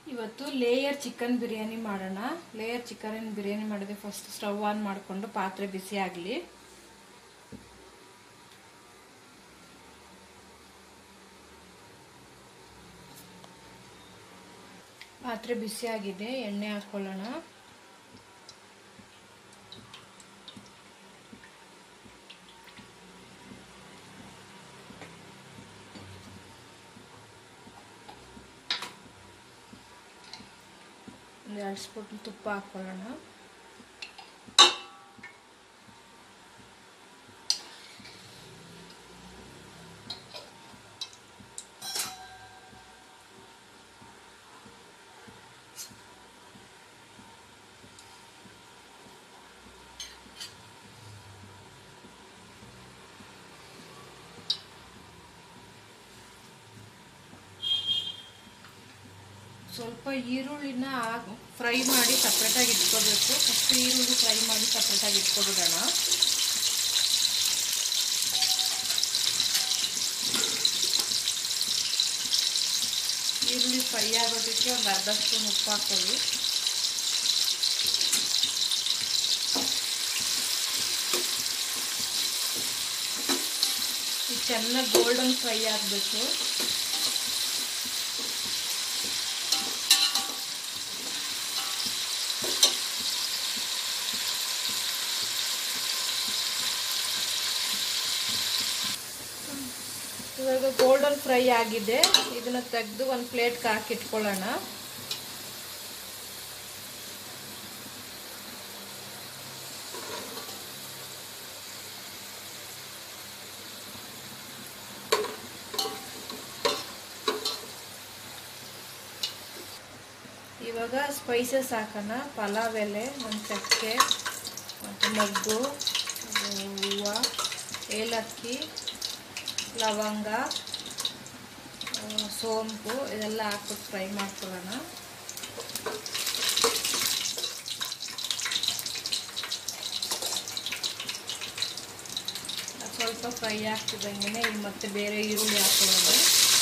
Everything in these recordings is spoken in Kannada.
ಇವತ್ತು ಲೇಯರ್ ಚಿಕನ್ ಬಿರಿಯಾನಿ ಮಾಡೋಣ ಲೇಯರ್ ಚಿಕನ್ ಬಿರಿಯಾನಿ ಮಾಡಿದೆ ಫಸ್ಟ್ ಸ್ಟವ್ ಆನ್ ಮಾಡಿಕೊಂಡು ಪಾತ್ರೆ ಬಿಸಿ ಆಗಲಿ ಪಾತ್ರೆ ಬಿಸಿ ಆಗಿದೆ ಎಣ್ಣೆ ಹಾಕೊಳ್ಳೋಣ ಒಂದು ಎರಡು ಸ್ಪೂನ್ ತುಪ್ಪ ಹಾಕೊಳ್ಳೋಣ ಸ್ವಲ್ಪ ಈರುಳ್ಳಿನ ಫ್ರೈ ಮಾಡಿ ಸಪ್ರೇಟಾಗಿ ಇಟ್ಕೋಬೇಕು ಫಸ್ಟ್ ಈರುಳ್ಳಿ ಫ್ರೈ ಮಾಡಿ ಸಪ್ರೇಟಾಗಿ ಇಟ್ಕೊಬಿಡೋಣ ಈರುಳ್ಳಿ ಫ್ರೈ ಆಗೋದಕ್ಕೆ ಒಂದು ಅರ್ಧ ಸ್ಪೂನ್ ಉಪ್ಪು ಹಾಕೊಳ್ಳಿ ಇದು ಚೆನ್ನಾಗಿ ಗೋಲ್ಡನ್ ಫ್ರೈ ಆಗಬೇಕು ಇವಾಗ ಗೋಲ್ಡನ್ ಫ್ರೈ ಆಗಿದೆ ಇದನ್ನ ತೆಗೆದು ಒಂದು ಪ್ಲೇಟ್ಗೆ ಹಾಕಿಟ್ಕೊಳ್ಳೋಣ ಇವಾಗ ಸ್ಪೈಸಸ್ ಹಾಕೋಣ ಪಲಾವ್ ಎಲೆ ಒಂದು ಚಕ್ಕೆ ಮತ್ತು ಮೊಗ್ಗು ಹೂವು ಏಲಕ್ಕಿ ಲವಂಗ ಸೋಂಪು ಇದೆಲ್ಲ ಹಾಕ್ಬಿಟ್ಟು ಫ್ರೈ ಮಾಡ್ಕೊಳ್ಳೋಣ ಸ್ವಲ್ಪ ಫ್ರೈ ಆಗ್ತಿದ್ದಂಗೆ ಈಗ ಮತ್ತೆ ಬೇರೆ ಈರುಳ್ಳಿ ಹಾಕೊಳ್ಳೋದು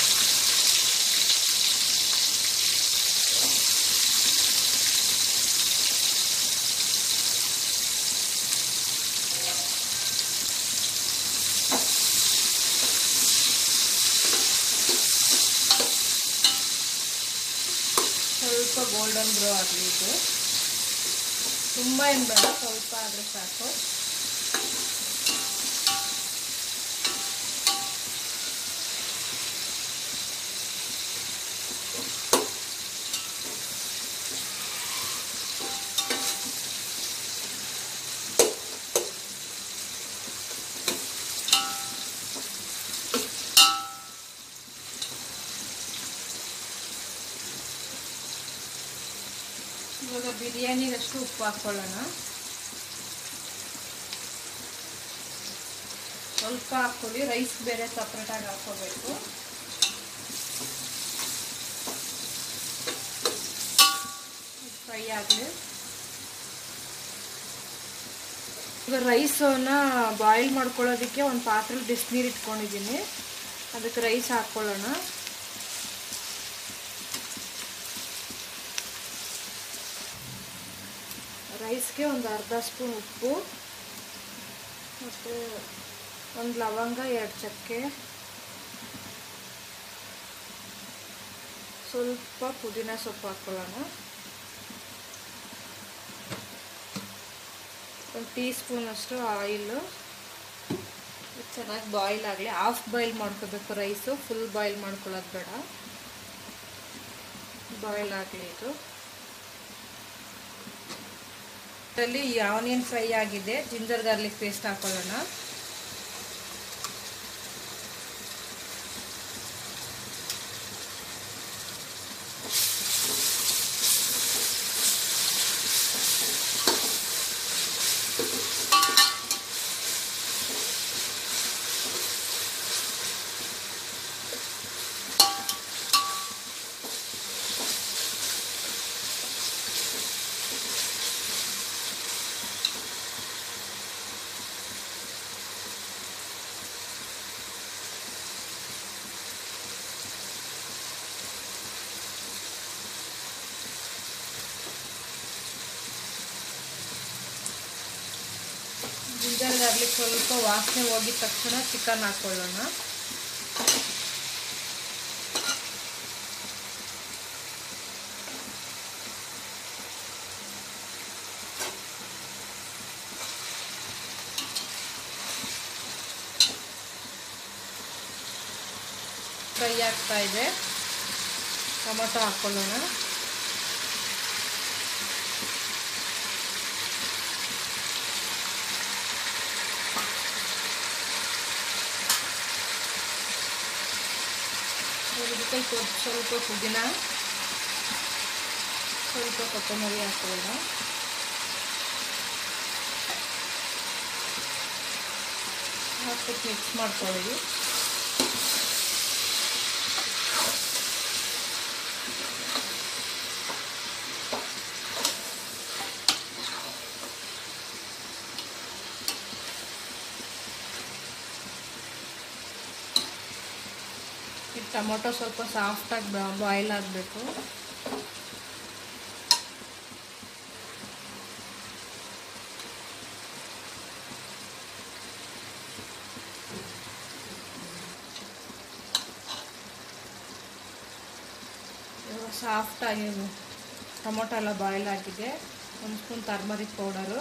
ಸ್ವಲ್ಪ ಗೋಲ್ಡನ್ ಬ್ರೋ ಆಗಲಿ ಇದು ತುಂಬ ಏನು ಬೇಡ ಸ್ವಲ್ಪ ಆದರೆ ಸಾಕು ಇವಾಗ ಬಿರಿಯಾನಿಗಷ್ಟು ಉಪ್ಪು ಹಾಕ್ಕೊಳ್ಳೋಣ ಸ್ವಲ್ಪ ಹಾಕ್ಕೊಳ್ಳಿ ರೈಸ್ ಬೇರೆ ಸಪ್ರೇಟಾಗಿ ಹಾಕ್ಕೋಬೇಕು ಫ್ರೈ ಆಗಲಿ ಇವಾಗ ರೈಸನ್ನ ಬಾಯ್ಲ್ ಮಾಡ್ಕೊಳ್ಳೋದಕ್ಕೆ ಒಂದು ಪಾತ್ರೆಲಿ ಬಿಸಿನೀರು ಇಟ್ಕೊಂಡಿದ್ದೀನಿ ಅದಕ್ಕೆ ರೈಸ್ ಹಾಕ್ಕೊಳ್ಳೋಣ ರೈಸ್ಗೆ ಒಂದು ಅರ್ಧ ಸ್ಪೂನ್ ಉಪ್ಪು ಮತ್ತು ಒಂದು ಲವಂಗ ಎರಡು ಚಕ್ಕೆ ಸ್ವಲ್ಪ ಪುದೀನ ಸೊಪ್ಪು ಹಾಕ್ಕೊಳ್ಳೋಣ ಒಂದು ಟೀ ಸ್ಪೂನಷ್ಟು ಆಯಿಲು ಚೆನ್ನಾಗಿ ಬಾಯ್ಲ್ ಆಗಲಿ ಹಾಫ್ ಬಾಯ್ಲ್ ಮಾಡ್ಕೋಬೇಕು ರೈಸು ಫುಲ್ ಬಾಯ್ಲ್ ಮಾಡ್ಕೊಳ್ಳೋದು ಬೇಡ ಬಾಯ್ಲ್ ಆಗಲಿ ಇದು ಇದರಲ್ಲಿ ಆನಿಯನ್ ಫ್ರೈ ಆಗಿದೆ ಜಿಂಜರ್ ಗಾರ್ಲಿಕ್ ಪೇಸ್ಟ್ ಹಾಕೊಳ್ಳೋಣ ಸಿಗಲ್ ಗಾರ್ಲಿಕ್ ಸ್ವಲ್ಪ ವಾಸನೆ ಹೋಗಿದ ತಕ್ಷಣ ಚಿಕನ್ ಹಾಕ್ಕೊಳ್ಳೋಣ ಫ್ರೈ ಆಗ್ತಾ ಇದೆ ಟೊಮೊಟೊ ಹಾಕ್ಕೊಳ್ಳೋಣ ಇದಕ್ಕೆ ಸ್ವಲ್ಪ ಪುದೀನ ಸ್ವಲ್ಪ ಕೊತ್ತಂಬರಿ ಹಾಕೊಳ್ಳೋಣ ಹಾಕ್ಬಿಟ್ಟು ಮಿಕ್ಸ್ ಮಾಡ್ಕೊಳ್ಳಿ ಈ ಟೊಮೊಟೊ ಸ್ವಲ್ಪ ಸಾಫ್ಟಾಗಿ ಬಾಯ್ಲ್ ಆಗಬೇಕು ಇವಾಗ ಸಾಫ್ಟಾಗಿ ಟೊಮೊಟೊ ಎಲ್ಲ ಬಾಯ್ಲ್ ಆಗಿದೆ ಒಂದು spoon turmeric powder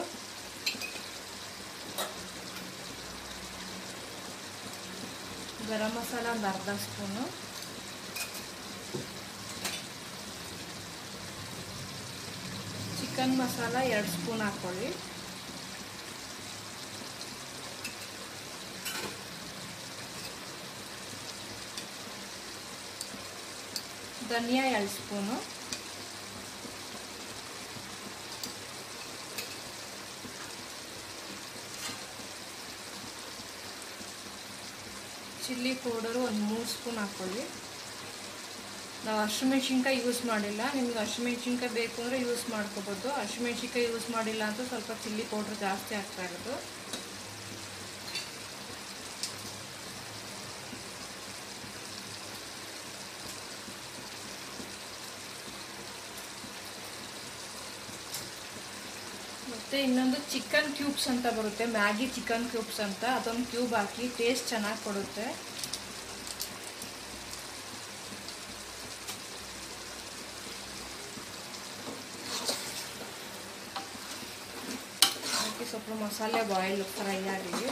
garam masala ಒಂದು ಅರ್ಧ ಸ್ಪೂನು ಚಿಕನ್ ಮಸಾಲ ಎರಡು ಸ್ಪೂನ್ ಹಾಕ್ಕೊಳ್ಳಿ ಧನಿಯಾ ಎರಡು ಸ್ಪೂನು ಚಿಲ್ಲಿ ಪೌಡರು ಒಂದು ಮೂರು ಸ್ಪೂನ್ ಹಾಕ್ಕೊಳ್ಳಿ ನಾವು ಹಸಿಮೆಣ್ಸಿನ್ಕಾಯಿ ಯೂಸ್ ಮಾಡಿಲ್ಲ ನಿಮ್ಗೆ ಹಸಿಮೆಣ್ಸಿನ್ಕಾಯಿ ಬೇಕು ಅಂದರೆ ಯೂಸ್ ಮಾಡ್ಕೋಬೋದು ಹಸಿಮೆಣ್ಸಿನ್ಕಾಯಿ ಯೂಸ್ ಮಾಡಿಲ್ಲ ಅಂತ ಸ್ವಲ್ಪ ಚಿಲ್ಲಿ ಪೌಡ್ರ್ ಜಾಸ್ತಿ ಆಗ್ತಾ ಇರೋದು ಮತ್ತು ಇನ್ನೊಂದು ಚಿಕನ್ ಕ್ಯೂಬ್ಸ್ ಅಂತ ಬರುತ್ತೆ ಮ್ಯಾಗಿ ಚಿಕನ್ ಕ್ಯೂಬ್ಸ್ ಅಂತ ಅದೊಂದು ಕ್ಯೂಬ್ ಹಾಕಿ ಟೇಸ್ಟ್ ಚೆನ್ನಾಗಿ ಕೊಡುತ್ತೆ ಹಾಕಿ ಸ್ವಲ್ಪ ಮಸಾಲೆ ಬಾಯ್ಲ್ ಫ್ರೈ ಆಗಿದೆ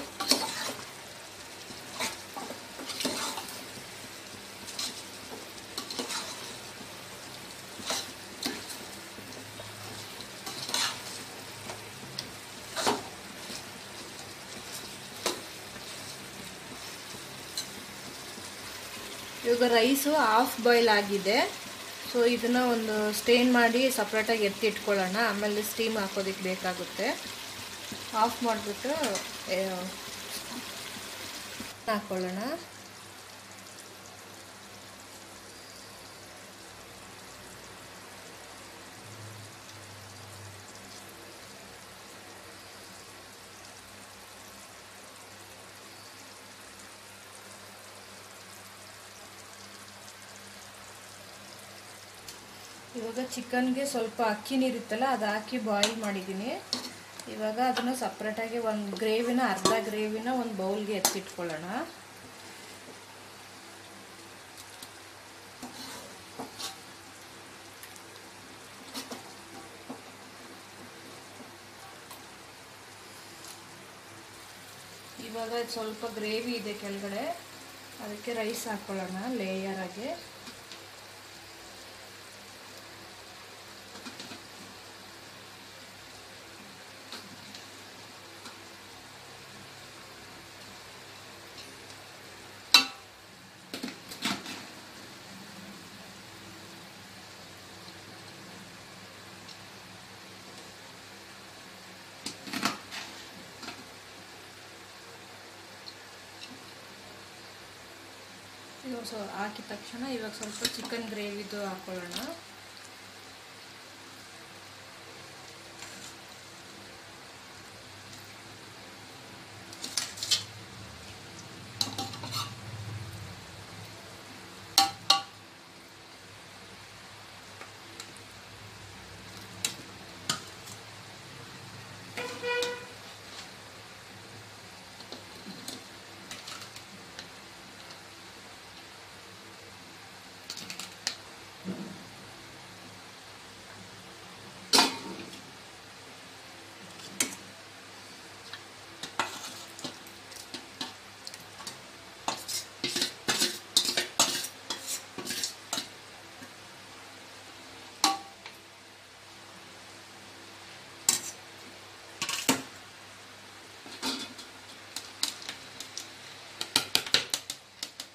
ಇವಾಗ ರೈಸು ಹಾಫ್ ಬಾಯ್ಲ್ ಆಗಿದೆ ಸೊ ಇದನ್ನು ಒಂದು ಸ್ಟೇನ್ ಮಾಡಿ ಸಪ್ರೇಟಾಗಿ ಎತ್ತಿ ಇಟ್ಕೊಳ್ಳೋಣ ಆಮೇಲೆ ಸ್ಟೀಮ್ ಹಾಕೋದಕ್ಕೆ ಬೇಕಾಗುತ್ತೆ ಆಫ್ ಮಾಡಿಬಿಟ್ಟು ಹಾಕ್ಕೊಳ್ಳೋಣ ಇವಾಗ ಚಿಕನ್ಗೆ ಸ್ವಲ್ಪ ಅಕ್ಕಿ ನೀರಿತ್ತಲ್ಲ ಅದು ಹಾಕಿ ಬಾಯ್ಲ್ ಮಾಡಿದ್ದೀನಿ ಇವಾಗ ಅದನ್ನು ಸಪ್ರೇಟಾಗಿ ಒಂದು ಗ್ರೇವಿನ ಅರ್ಧ ಗ್ರೇವಿನ ಒಂದು ಬೌಲ್ಗೆ ಎತ್ತಿಟ್ಕೊಳ್ಳೋಣ ಇವಾಗ ಸ್ವಲ್ಪ ಗ್ರೇವಿ ಇದೆ ಕೆಳಗಡೆ ಅದಕ್ಕೆ ರೈಸ್ ಹಾಕ್ಕೊಳ್ಳೋಣ ಲೇಯರಾಗಿ ಇವಾಗ ಸೊ ಹಾಕಿದ ತಕ್ಷಣ ಇವಾಗ ಸ್ವಲ್ಪ ಚಿಕನ್ ಗ್ರೇವಿದು ಹಾಕೊಳ್ಳೋಣ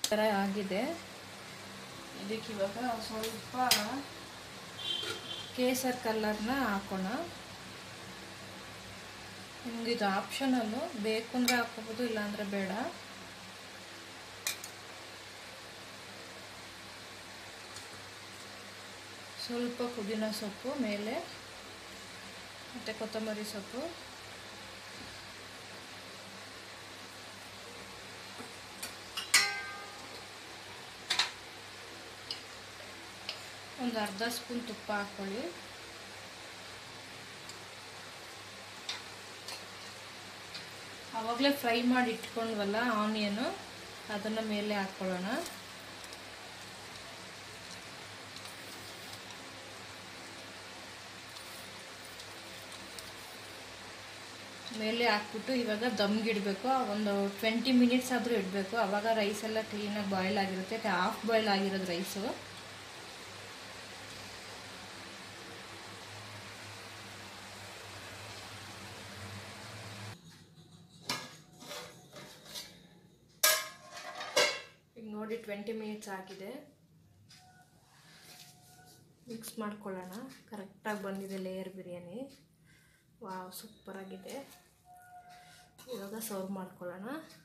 ಥರ ಆಗಿದೆ ಇದಕ್ಕೆ ಇವಾಗ ಸ್ವಲ್ಪ ಕೇಸರ್ ಕಲರ್ನ ಹಾಕೋಣ ನಿಮ್ಗೆ ಇದು ಆಪ್ಷನಲ್ಲು ಬೇಕು ಅಂದರೆ ಹಾಕೋಬೋದು ಇಲ್ಲಾಂದರೆ ಬೇಡ ಸ್ವಲ್ಪ ಪುದೀನ ಸೊಪ್ಪು ಮೇಲೆ ಮತ್ತು ಕೊತ್ತಂಬರಿ ಸೊಪ್ಪು ಒಂದು ಅರ್ಧ ಸ್ಪೂನ್ ತುಪ್ಪ ಹಾಕ್ಕೊಳ್ಳಿ ಆವಾಗಲೇ ಫ್ರೈ ಮಾಡಿ ಇಟ್ಕೊಂಡ್ವಲ್ಲ ಆನಿಯನು ಅದನ್ನು ಮೇಲೆ ಹಾಕ್ಕೊಳ್ಳೋಣ ಮೇಲೆ ಹಾಕ್ಬಿಟ್ಟು ಇವಾಗ ದಮ್ಗೆ ಇಡಬೇಕು ಒಂದು ಟ್ವೆಂಟಿ ಮಿನಿಟ್ಸ್ ಆದರೂ ಇಡಬೇಕು ಆವಾಗ ರೈಸ್ ಎಲ್ಲ ಕ್ಲೀನಾಗಿ ಬಾಯ್ಲ್ ಆಗಿರುತ್ತೆ ಹಾಫ್ ಬಾಯ್ಲ್ ಆಗಿರೋದು ರೈಸು ಈಗ ನೋಡಿ ಟ್ವೆಂಟಿ ಮಿನಿಟ್ಸ್ ಆಗಿದೆ ಮಿಕ್ಸ್ ಮಾಡ್ಕೊಳ್ಳೋಣ ಕರೆಕ್ಟಾಗಿ ಬಂದಿದೆ ಲೇಯರ್ ಬಿರಿಯಾನಿ ವಾವ್ ಸೂಪರಾಗಿದೆ ಇವಾಗ ಸರ್ವ್ ಮಾಡ್ಕೊಳ್ಳೋಣ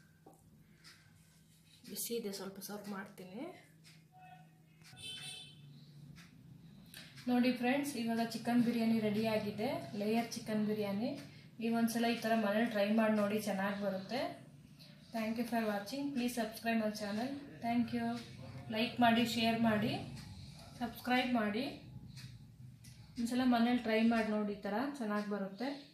ಬಿಸಿ ಇದೆ ಸ್ವಲ್ಪ ಸರ್ವ್ ಮಾಡ್ತೀನಿ ನೋಡಿ ಫ್ರೆಂಡ್ಸ್ ಇವಾಗ ಚಿಕನ್ ಬಿರಿಯಾನಿ ರೆಡಿ ಆಗಿದೆ ಲೇಯರ್ ಚಿಕನ್ ಬಿರಿಯಾನಿ ಈ ಒಂದ್ಸಲ ಈ ಥರ ಮನೇಲಿ ಟ್ರೈ ಮಾಡಿ ನೋಡಿ ಚೆನ್ನಾಗಿ ಬರುತ್ತೆ thank you for watching please subscribe my channel thank you like ಮಾಡಿ ಶೇರ್ ಮಾಡಿ ಸಬ್ಸ್ಕ್ರೈಬ್ ಮಾಡಿ ಒಂದ್ಸಲ ಮನೇಲಿ ಟ್ರೈ ಮಾಡಿ ನೋಡಿ ಈ ಥರ ಚೆನ್ನಾಗಿ ಬರುತ್ತೆ